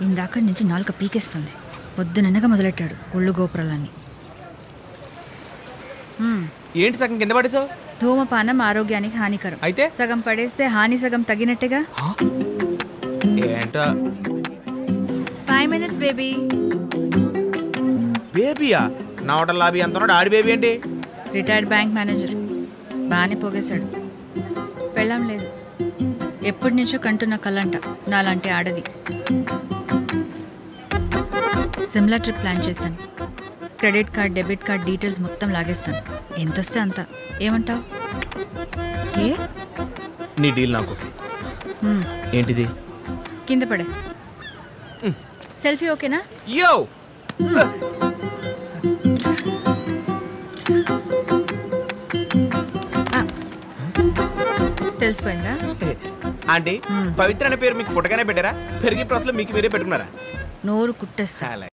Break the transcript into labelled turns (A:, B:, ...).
A: ఇందాక నుంచి నాలుక పీకేస్తుంది పొద్దుననగా మొదలెట్టాడు ఒళ్ళు గోపురాలన్నీ మ్మ్.
B: ఏంటి సగం కింద పడేసావు
A: ధూమపానం ఆరోగ్యానికి హానికరం
B: అయితే
A: సగం పడేస్తే హాని సగం తగినట్టుగా
B: ఏంటా
A: ఫైవ్ మినిట్స్ బేబీ
B: బేబీయా నా హోటల్ లాబీ ఎంత ఉన్నాడు ఆడి బేబీ ఏంటి
A: రిటైర్డ్ బ్యాంక్ మేనేజర్ బాగానే పోగేశాడు పెళ్ళం లేదు ఎప్పటి నుంచో కంటున్న కళ్ళంట నాలాంటి ఆడది సిమ్లా ట్రిప్ ప్లాన్ చేశాను credit card debit card details మొత్తం లాగేస్తాను ఎంత వస్తే అంత ఏమంటావు ఏ
B: నీ డీల్ నాకు
A: హ్మ్,
B: ఏంటిది
A: కింద పడే సెల్ఫీ ఓకేనా
B: యో
A: తెలిసిపోయిందా
B: ఆంటీ పవిత్ర అనే పేరు మీకు పుట్టగానే పెట్టారా పెరిగి ప్రాసెస్లో మీకు మీరే పెట్టుకున్నారా
A: నోరు కుట్టేస్తా
B: అలాగే